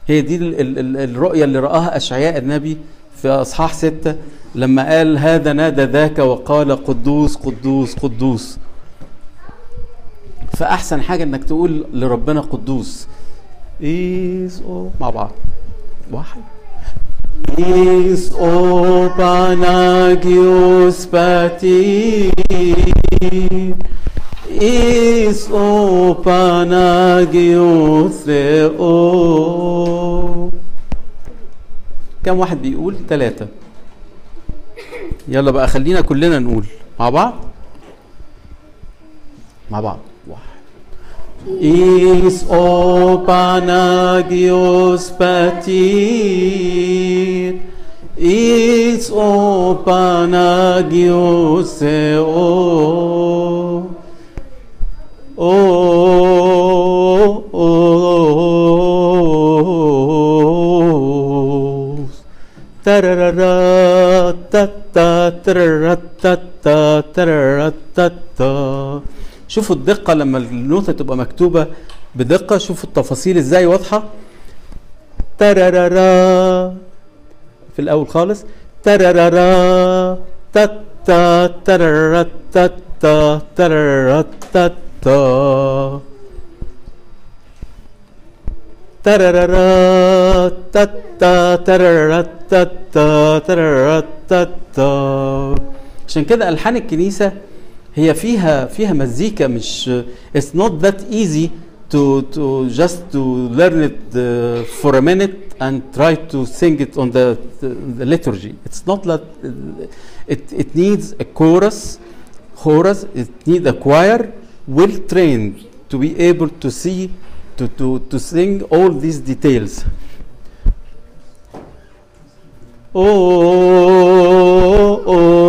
هي دي ال ال ال الرؤية اللي رآها أشعياء النبي في أصحاح ستة لما قال هذا نادى ذاك وقال قدوس قدوس قدوس فأحسن حاجة إنك تقول لربنا قدوس إيز أو مع بعض واحد Is o Panagios Patir Is o Panagios Theo كم واحد بيقول ثلاثة يلا بقى خلينا كلنا نقول مع بعض مع بعض واحد Is o Panagios Patir Is o Panagios Theo Oh, tararara, ta ta tarara, ta ta tarara, ta ta شوفوا الدقة لما النوتة تبقى مكتوبة بدقة شوفوا التفاصيل ازاي واضحة ترارارا في الأول خالص ترارارا تا تا ترارا تا تا ترارا تا تا ترارارا تا تا ترارا تا تا ترارا تا تا عشان كده ألحان الكنيسة هي فيها فيها مزيكا مش it's not that easy to to just to learn it uh, for a minute and try to sing it on the the liturgy it's not that it it needs a chorus chorus it needs a choir well trained to be able to see to to to sing all these details oh,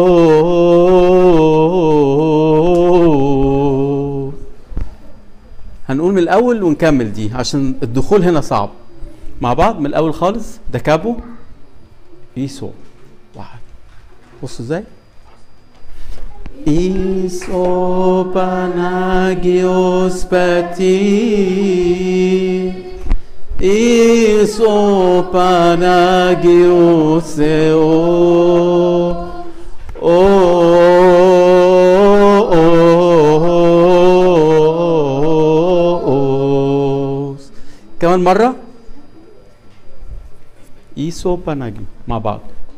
oh, هنقول من الاول ونكمل دي عشان الدخول هنا صعب مع بعض من الاول خالص ده كابو ايسو واحد بصوا ازاي ايسو باناجيوس باتي Iso Panagios Theo كمان مرة إيسو باناجيو مع بعض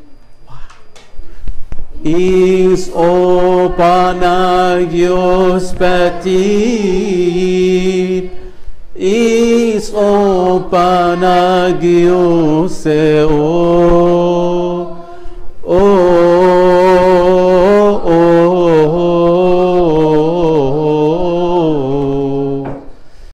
Is o Panagios Patir Is o Panagios Theo